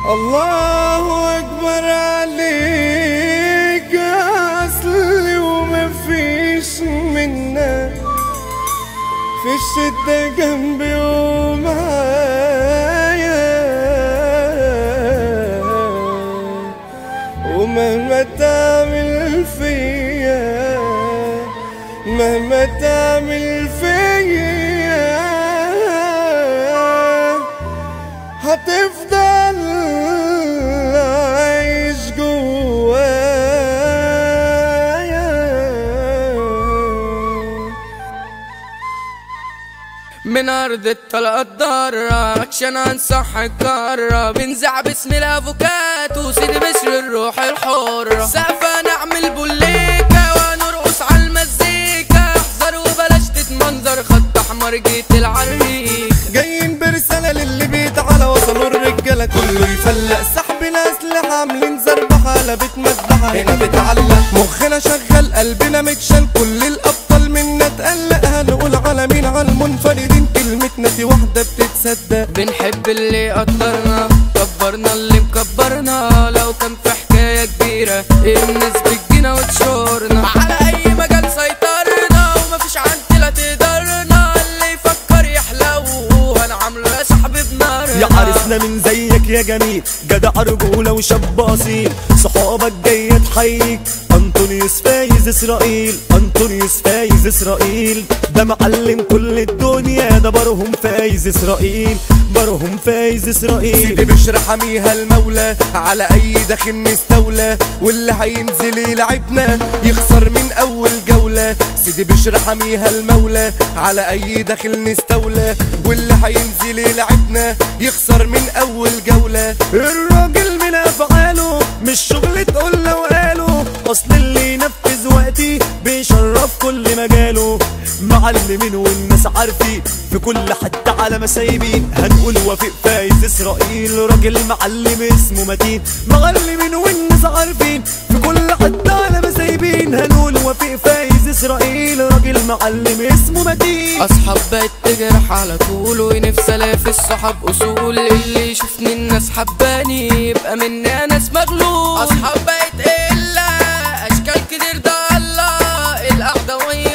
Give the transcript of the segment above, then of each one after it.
الله اكبر عليك اصلي وما فيش منا في الشدة جنبي ومعايا ومهما تعمل فيا مهما تعمل فيا هتفضل عايش جوايا من ارض الطلقة الضارة اكشن انصح الكرة بنزع باسم الافوكاتو سيدي بشر الروح الحرة سقفة نعمل بوليكا ونرقص على المزيكا احذر وبلاش تتمنظر خط احمر جيت العريق جايين برسالة للي بيتعالى وصلوا الرجالة كله يفلق سحب الأسلحة عاملين زربحة قلبت مذبحة هنا بتعلق مخنا شغال قلبنا متشال كل الأبطال منا تقلق هنقول على مين على المنفردين كلمتنا في واحدة بتتصدق بنحب اللي قدرنا كبرنا اللي مكبرنا لو كان في حكاية كبيرة الناس بتجينا وتشورنا على أي مجال سيطرنا ومفيش عندنا تقدرنا اللي يفكر يحلو هنعمله يا صاحبي بنارنا يا عرسنا من زيك يا جميل جدع رجولة وشاب أصيل صحابك جاية تحييك أنطونيوس فايز إسرائيل أنطونيوس فايز إسرائيل ده معلم كل الدنيا ده برهم فايز إسرائيل برهم فايز إسرائيل سيدي بشر حميها المولى على اي داخل مستولى واللي هينزل يلعبنا يخسر من اول جولة سيدي بشر حميها المولى على اي داخل نستولى واللي هينزل يلعبنا يخسر من اول جولة الراجل من افعاله مش شغل تقول له وقاله اصل اللي ينفذ وقتي بيشرف كل مجاله معلمين والناس عارفين في كل حتة على مسايبين هنقول وافق فايز اسرائيل راجل معلم اسمه متين معلمين والناس عارفين في كل حتة على مسايبين هنقول وافق فايز اسرائيل راجل معلم اسمه متين اصحاب بقت تجرح على طول ونفسي الاقي في الصحاب اصول اللي يشوفني الناس حباني يبقى مني ناس مغلول اصحاب بقت قله اشكال كتير ده الله القعده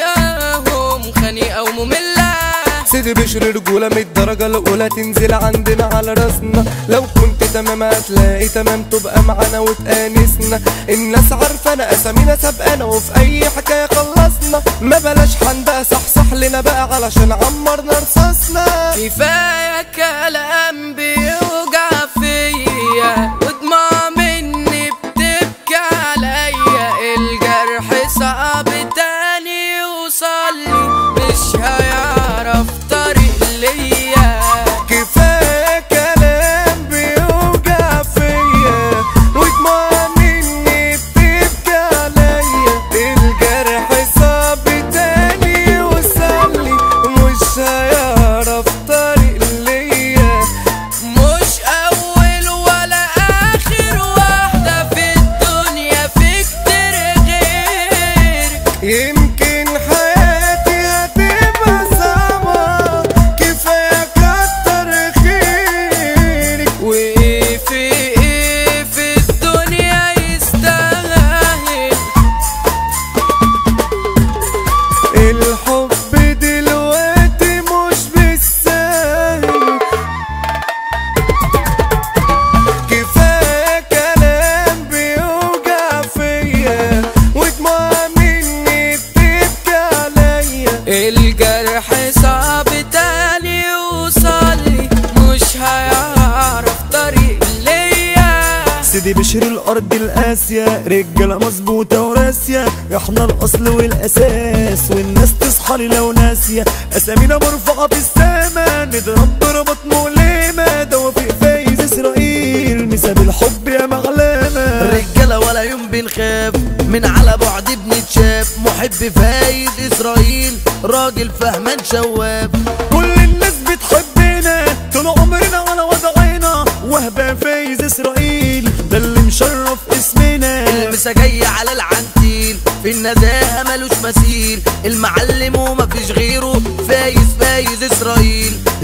وياهم خنيقه وممله سيدي بشر رجولة من الدرجة الأولى تنزل عندنا على راسنا لو كنت تمام هتلاقي تمام تبقى معانا وتآنسنا الناس عارفانا أسامينا سابقانا وفي أي حكاية خلصنا ما بلاش حن بقى صحصح لنا بقى علشان عمرنا رصاصنا كفايه كلام بيوجع فيا ودموع مني بتبكي عليا الجرح صعب تاني يوصلي مش هيعرف طريق ليا كفاية كلام بيوجع فيا ودموع مني بتبكي عليا الجرح صعب تاني يوصلي مش هيعرف طريق ليا مش اول ولا اخر واحده في الدنيا في كتير غيرك يمكن حياتي هتبقى صعبة كفاية كتر خيرك وايه في ايه في الدنيا يستاهل الحب دلوقتي مش بالسهل كفاية كلام بيوجع فيا ودموع مني بتبكي عليا الجرح صعب تاني يوصلي مش هيعرف طريق ليا سيدي بشر الارض القاسية رجالة مظبوطة وراسية احنا الاصل والاساس والناس تصحى لي لو ناسية اسامينا مرفوعة في السما نضرب ضربات مؤلمة ده وفي فايز اسرائيل مساب الحب يا معلمة رجالة ولا يوم بنخاف من على بعد بنتشاف محب فايز اسرائيل راجل فهمان شواف كل الناس بتحبنا طول عمرنا على وضعنا وهبة فايز اسرائيل ده اللي مشرف اسمنا المسا جاي على العنتيل في النزاهة ملوش مثيل المعلم ومفيش غيره فايز فايز اسرائيل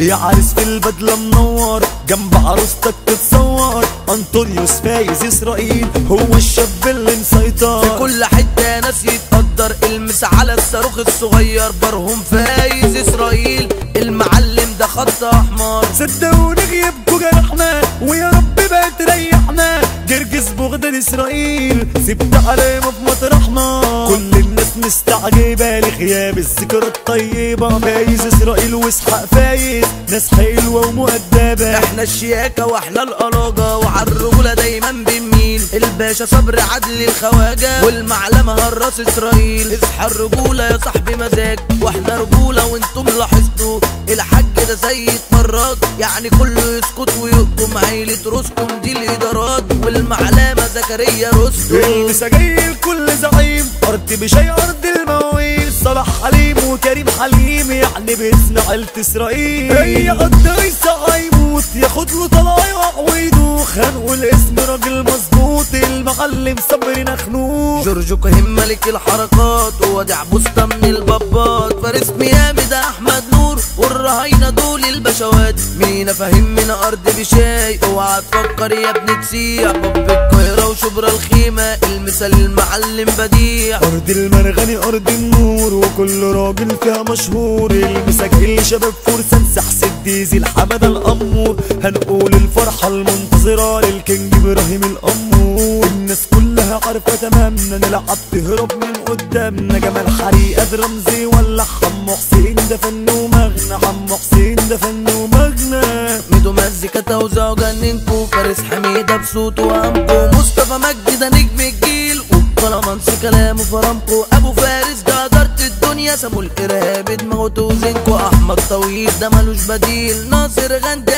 يا عريس في البدلة منور جنب عروستك تتصور انطونيوس فايز اسرائيل هو الشاب اللي مسيطر في كل حتة ناس يتقدر المس على الصاروخ الصغير برهم فايز اسرائيل المعلم ده خط احمر صدقوني غيابكوا جرحنا ويا رب بقى تريحنا جرجس بغداد اسرائيل سبت علامة في مطرحنا كل الناس مستعجبة لغياب الذكرى الطيبة فايز اسرائيل واسحاق فايز ناس حلوة ومؤدبة احنا الشياكة واحنا القلاجة وعالرجولة دايما بنميل الباشا صبر عدل الخواجة والمعلمة هراس اسرائيل اصحى الرجولة يا صاحبي مزاج واحنا رجولة وانتم لاحظتوا الحاج ده سيد مرات يعني كله يسكت ويقطم عيلة رستم دي الادارات والمعلمة زكريا رستم المسا جاي الكل زعيم ارض بشي ارض المواويل صلاح حليم وكريم حليم يعني باسم عيلة اسرائيل هي قد عيسى هيموت ياخد له طلايع ويدوخ هنقول اسم راجل مظبوط المعلم صبري نخنوخ جورج كهيم ملك الحركات وودع بوسطة من البابات فارس ميامي ده احمد نور والرهاينة دول البشوات مينا فاهم من ارض بشاي اوعى تفكر يا ابني تسيع باب القاهرة وشبرا الخيمة المثال المعلم بديع ارض المرغني ارض النور وكل راجل فيها مشهور المساجيل شباب فرسان سحس الديزل حمد الامور هنقول الفرحه المنتظره للكينج ابراهيم الامور الناس كلها عارفه تمامنا نلعب تهرب من قدامنا جمال حريقه رمزي ولا حمو حسين ده فن ومغنى حمو حسين ده فن ومغنى ميدو مزيكا توزع وجننكو فارس حميدة بصوته وامكو مصطفى مجدي ده نجم الجيل وطلمانسي كلامه فرامكو ابو فارس ده قدرت الدنيا سابوا الارهاب دماغه توزنكو احمد طويل ده ملوش بديل ناصر غندي